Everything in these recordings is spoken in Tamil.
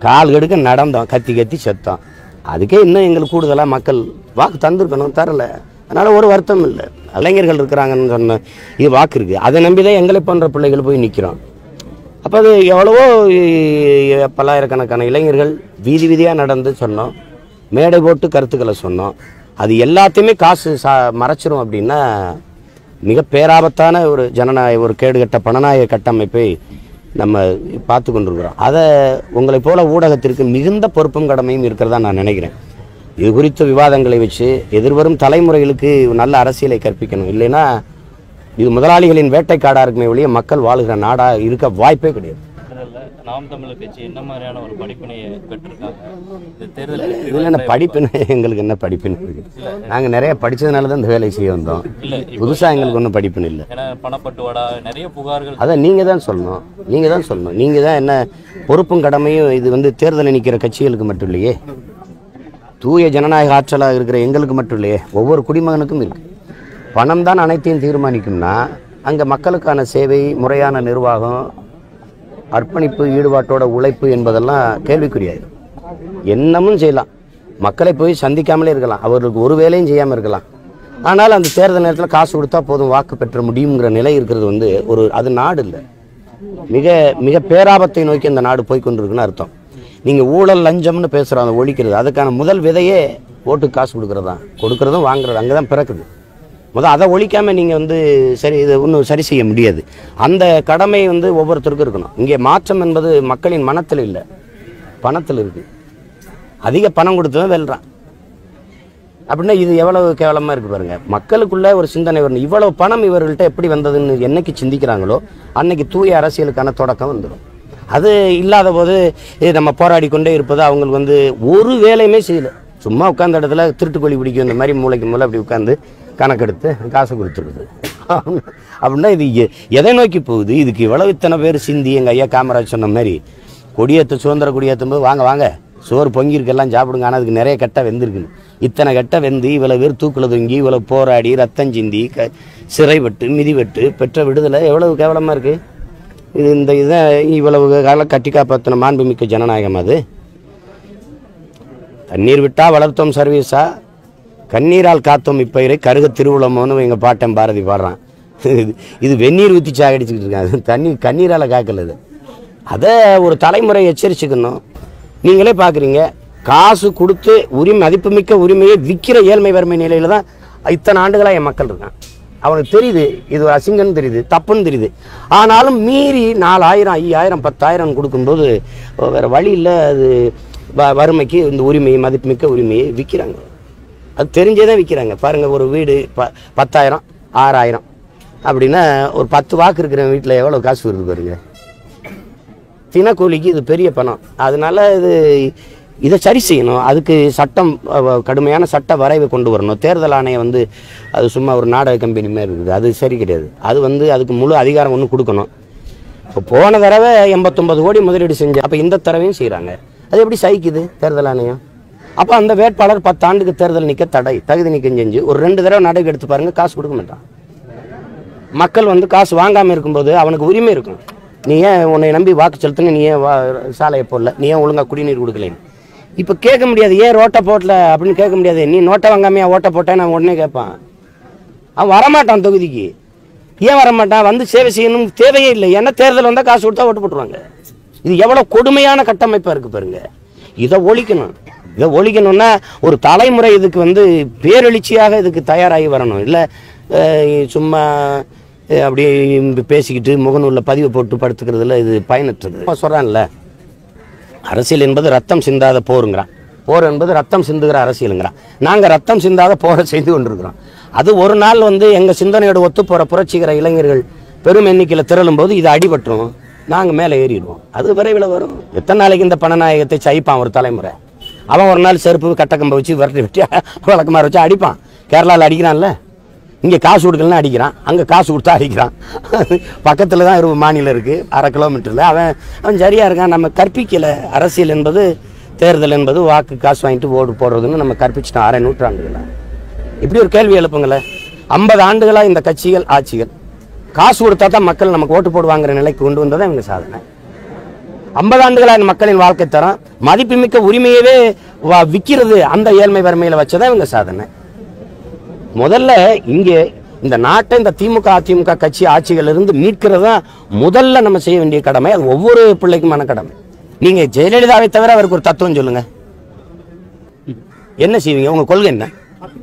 கால் கெடுக்க நடந்தோம் கத்தி கத்தி செத்தோம் அதுக்கே இன்னும் எங்களுக்கு கூடுதலாக மக்கள் வாக்கு தந்திருக்கணும் தரல அதனால் ஒரு வருத்தம் இல்லை இளைஞர்கள் இருக்கிறாங்கன்னு சொன்ன இது வாக்கு இருக்குது அதை நம்பி தான் எங்களை போன்ற பிள்ளைகள் போய் நிற்கிறோம் அப்போ அது எவ்வளவோ இ- பல்லாயிரக்கணக்கான இளைஞர்கள் வீதி வீதியாக நடந்து சொன்னோம் மேடை போட்டு கருத்துக்களை சொன்னோம் அது எல்லாத்தையுமே காசு சா மறைச்சிரும் அப்படின்னா மிக பேராபத்தான ஒரு ஜனநாயக ஒரு கேடுகட்ட பணநாயக கட்டமைப்பை நம்ம பார்த்து கொண்டிருக்கிறோம் அதை உங்களைப் போல ஊடகத்திற்கு மிகுந்த பொறுப்பும் கடமையும் இருக்கிறதா நான் நினைக்கிறேன் இது குறித்த விவாதங்களை வச்சு எதிர்வரும் தலைமுறைகளுக்கு நல்ல அரசியலை கற்பிக்கணும் இல்லைன்னா இது முதலாளிகளின் வேட்டைக்காடாக இருக்குமே ஒழிய மக்கள் வாழுகிற நாடாக இருக்க வாய்ப்பே கிடையாது தேர்தலில் நாம் தமிழர் கட்சி என்ன மாதிரியான ஒரு படிப்பினையை பெற்றிருக்காங்க இது தேர்தல் இதில் என்ன படிப்புன்னு எங்களுக்கு என்ன படிப்புன்னு இருக்குது நாங்கள் நிறைய படித்ததுனால தான் இந்த வேலையை செய்ய வந்தோம் இல்லை புதுசாக எங்களுக்கு ஒன்றும் படிப்புன்னு இல்லை ஏன்னா பணப்பட்டுவாடா நிறைய புகார்கள் அதை நீங்கள் தான் சொல்லணும் நீங்கள் தான் சொல்லணும் நீங்கள் தான் என்ன பொறுப்பும் கடமையும் இது வந்து தேர்தலில் நிற்கிற கட்சிகளுக்கு மட்டும் இல்லையே தூய ஜனநாயக ஆற்றலாக இருக்கிற எங்களுக்கு மட்டும் இல்லையே ஒவ்வொரு குடிமகனுக்கும் இருக்கு பணம் தான் அனைத்தையும் தீர்மானிக்கும்னா அங்கே மக்களுக்கான சேவை முறையான நிர்வாகம் அர்ப்பணிப்பு ஈடுபாட்டோட உழைப்பு என்பதெல்லாம் கேள்விக்குரியாது என்னமும் செய்யலாம் மக்களை போய் சந்திக்காமலே இருக்கலாம் அவர்களுக்கு ஒரு வேலையும் செய்யாமல் இருக்கலாம் ஆனால் அந்த தேர்தல் நேரத்தில் காசு கொடுத்தா போதும் வாக்கு பெற்ற முடியுங்கிற நிலை இருக்கிறது வந்து ஒரு அது நாடு இல்லை மிக மிக பேராபத்தை நோக்கி அந்த நாடு போய் கொண்டிருக்குன்னு அர்த்தம் நீங்கள் ஊழல் லஞ்சம்னு பேசுகிறோம் அதை ஒழிக்கிறது அதுக்கான முதல் விதையே ஓட்டுக்கு காசு கொடுக்கறது தான் கொடுக்கறதும் வாங்குறது அங்கே தான் பிறக்குது முதல் அதை ஒழிக்காமல் நீங்கள் வந்து சரி இது ஒன்றும் சரி செய்ய முடியாது அந்த கடமை வந்து ஒவ்வொருத்தருக்கும் இருக்கணும் இங்கே மாற்றம் என்பது மக்களின் மனத்தில் இல்லை பணத்தில் இருக்குது அதிக பணம் கொடுத்து தான் வெல்றான் அப்படின்னா இது எவ்வளவு கேவலமாக இருக்கு பாருங்க மக்களுக்குள்ள ஒரு சிந்தனை வரணும் இவ்வளவு பணம் இவர்கள்ட்ட எப்படி வந்ததுன்னு என்னைக்கு சிந்திக்கிறாங்களோ அன்னைக்கு தூய அரசியலுக்கான தொடக்கம் வந்துடும் அது இல்லாத போது இது நம்ம போராடி கொண்டே இருப்பது அவங்களுக்கு வந்து ஒரு வேலையுமே செய்யல சும்மா உட்கார்ந்த இடத்துல திருட்டுக்கோழி பிடிக்கும் இந்த மாதிரி மூளைக்கு மூளை அப்படி உட்காந்து கணக்கெடுத்து காசு கொடுத்துருக்குது அப்படின்னா இது எ- எதை நோக்கி போகுது இதுக்கு இவ்வளவு இத்தனை பேர் சிந்தி எங்கள் ஐயா காமராஜ் சொன்ன மாதிரி கொடியேற்ற சுதந்திர கொடியேற்றும் போது வாங்க வாங்க சோறு பொங்கியிருக்கெல்லாம் சாப்பிடுங்க ஆனால் அதுக்கு நிறைய கட்டை வெந்திருக்குது இத்தனை கட்டை வெந்து இவ்வளோ பேர் தூக்கில் தொங்கி இவ்வளோ போராடி ரத்தம் சிந்தி க சிறைப்பட்டு மிதிவெட்டு பெற்ற விடுதலை எவ்வளவு கேவலமாக இருக்குது இது இந்த இதை இவ்வளவு காலம் கட்டி காப்பாற்றின மாண்புமிக்க ஜனநாயகம் அது தண்ணீர் விட்டா வளர்த்தோம் சர்வீஸா கண்ணீரால் காத்தோம் இப்பயிரை கருக திருவுளமோன்னு எங்கள் பாட்டன் பாரதி பாடுறான் இது- இது வெந்நீர் ஊற்றி சாகடிச்சுக்கிட்டு இருக்காங்க அது தண்ணி கண்ணீரால் காக்கல இது அதை ஒரு தலைமுறை எச்சரிச்சுக்கணும் நீங்களே பார்க்குறீங்க காசு கொடுத்து உரிமை மதிப்புமிக்க உரிமையை விற்கிற ஏழ்மை வறுமை நிலையில தான் இத்தனை ஆண்டுகளாக என் மக்கள் இருக்கான் அவனுக்கு தெரியுது இது ஒரு அசிங்கம்னு தெரியுது தப்புன்னு தெரியுது ஆனாலும் மீறி நாலாயிரம் ஐயாயிரம் பத்தாயிரம் கொடுக்கும்போது வேற வழி இல்லை அது வ- வறுமைக்கு இந்த உரிமையை மதிப்புமிக்க உரிமையை விற்கிறாங்க அது தெரிஞ்சே தான் விற்கிறாங்க பாருங்க ஒரு வீடு ப பத்தாயிரம் ஆறாயிரம் அப்படின்னா ஒரு பத்து வாக்கு இருக்கிற வீட்டில் எவ்வளோ காசு வருது பாருங்க தினக்கூலிக்கு இது பெரிய பணம் அதனால இது இதை சரி செய்யணும் அதுக்கு சட்டம் அஹ், கடுமையான சட்ட வரைவை கொண்டு வரணும் தேர்தல் ஆணையம் வந்து அது சும்மா ஒரு நாடக கம்பெனி மாதிரி இருக்குது அது சரி கிடையாது அது வந்து அதுக்கு முழு அதிகாரம் ஒன்று கொடுக்கணும் இப்போ போன தடவை எண்பத்தொம்பது கோடி முதலீடு செஞ்சு அப்போ இந்த தடவையும் செய்கிறாங்க அது எப்படி சகிக்குது தேர்தல் ஆணையம் அப்போ அந்த வேட்பாளர் பத்தாண்டுக்கு தேர்தல் நிற்க தடை தகுதி நீக்கம் செஞ்சு ஒரு ரெண்டு தடவை நடவடிக்கை எடுத்து பாருங்க காசு கொடுக்க மாட்டான் மக்கள் வந்து காசு வாங்காமல் இருக்கும்போது அவனுக்கு உரிமை இருக்கும் நீ ஏன் உன்னை நம்பி வாக்கு செலுத்துன நீ ஏன் வா சாலையை போடல நீ ஏன் ஒழுங்கா குடிநீர் கொடுக்கலைன்னு இப்போ கேட்க முடியாது ஏன் ரோட்டை போடல அப்படின்னு கேட்க முடியாது நீ நோட்டை வாங்காமையா ஓட்டை போட்டேன்னு அவன் உடனே கேட்பான் அவன் வரமாட்டான் தொகுதிக்கு ஏன் வரமாட்டான் வந்து சேவை செய்யணும் தேவையே இல்லை ஏன்னா தேர்தல் வந்தால் காசு கொடுத்தா ஓட்டு போட்டுருவாங்க இது எவ்வளோ கொடுமையான கட்டமைப்பாக இருக்கு பாருங்க இதை ஒழிக்கணும் இதை ஒழிக்கணும்னா ஒரு தலைமுறை இதுக்கு வந்து பேரெழுச்சியாக இதுக்கு தயாராகி வரணும் இல்லை சும்மா அஹ், அப்படியே பேசிக்கிட்டு முகநூலில் பதிவு போட்டு படுத்துக்கிறதுல இது பயனற்றது சொல்கிறான்ல அரசியல் என்பது ரத்தம் சிந்தாத போருங்கிறான் போர் என்பது ரத்தம் சிந்துகிற அரசியலுங்கிறான் நாங்கள் ரத்தம் சிந்தாத போரை செய்து கொண்டிருக்கிறோம் அது ஒரு நாள் வந்து எங்கள் சிந்தனையோட ஒத்து போகிற புரட்சிகர இளைஞர்கள் பெரும் எண்ணிக்கையில் திரளும் போது இது அடிபட்டுரும் நாங்கள் மேலே ஏறிடுவோம் அது விரைவில் வரும் எத்தனை நாளைக்கு இந்த பணநாயகத்தை சைப்பான் ஒரு தலைமுறை அவன் ஒரு நாள் செருப்பு கட்டக்கம்பை வச்சு விரட்டி விட்டு விளக்கமாற வச்சு அடிப்பான் கேரளாவில் அடிக்கிறான்ல இங்கே காசு கொடுக்கலன்னா அடிக்கிறான் அங்கே காசு கொடுத்தா அடிக்கிறான் பக்கத்தில் தான் ஒரு மாநிலம் இருக்குது அரை கிலோமீட்டரில் அவன் அவன் சரியாக இருக்கான் நம்ம கற்பிக்கலை அரசியல் என்பது தேர்தல் என்பது வாக்கு காசு வாங்கிட்டு ஓடு போடுறதுன்னு நம்ம கற்பிச்சிட்டோம் அரை நூற்றாண்டுகளா இப்படி ஒரு கேள்வி எழுப்புங்களேன் ஐம்பது ஆண்டுகளாக இந்த கட்சிகள் ஆட்சிகள் காசு கொடுத்தா தான் மக்கள் நமக்கு ஓட்டு போடுவாங்கிற நிலைக்கு கொண்டு வந்ததான் இவங்க சாதனை ஐம்பது ஆண்டுகளாக மக்களின் வாழ்க்கை தரம் மதிப்புமிக்க உரிமையவே வ- விக்கிறது அந்த ஏழ்மை வறுமையில வச்சதான் இவங்க சாதனை முதல்ல இங்கே இந்த நாட்டை இந்த திமுக அதிமுக கட்சி ஆட்சிகள் இருந்து மீட்கிறது தான் முதல்ல நம்ம செய்ய வேண்டிய கடமை அது ஒவ்வொரு பிள்ளைக்குமான கடமை நீங்க ஜெயலலிதாவை தவிர அவருக்கு ஒரு தத்துவம் சொல்லுங்க என்ன செய்வீங்க உங்க கொள்கை என்ன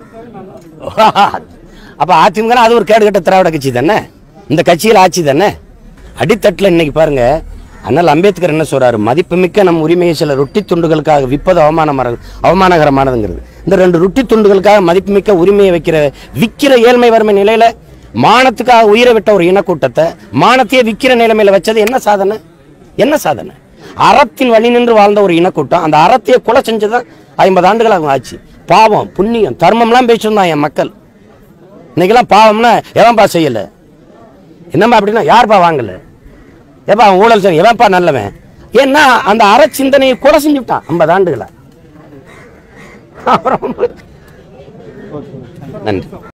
அப்ப அதிமுக அது ஒரு கேடுகட்ட திராவிட கட்சி தானே இந்த கட்சியில் ஆட்சி தானே அடித்தட்டில் இன்னைக்கு பாருங்க அண்ணல் அம்பேத்கர் என்ன சொல்றாரு மதிப்புமிக்க நம் உரிமையை சில ரொட்டி துண்டுகளுக்காக விற்பது அவமானமான அவமானகரமானதுங்கிறது இந்த ரெண்டு ரொட்டி துண்டுகளுக்காக மதிப்புமிக்க உரிமையை வைக்கிற விக்கிற ஏழ்மை வறுமை நிலையில மானத்துக்காக உயிரை விட்ட ஒரு இனக்கூட்டத்தை மானத்தையே விக்கிற நிலைமையில வச்சது என்ன சாதனை என்ன சாதனை அறத்தின் வழி நின்று வாழ்ந்த ஒரு இனக்கூட்டம் அந்த அறத்தையே கொலை செஞ்சதான் ஐம்பது ஆண்டுகள் அவங்க ஆச்சு பாவம் புண்ணியம் தர்மம்லாம் பேசியிருந்தான் என் மக்கள் இன்னைக்கெல்லாம் பாவம்னா எவன்பா செய்யல என்னம்மா அப்படின்னா யார்ப்பா வாங்கல ஏப்பா அவன் ஊழல் செய்ய எவன்ப்பா நல்லவன் ஏன்னா அந்த அற சிந்தனையை கொலை செஞ்சுட்டான் ஐம்பது ஆண்டுகளா அப்புறம் நன்றி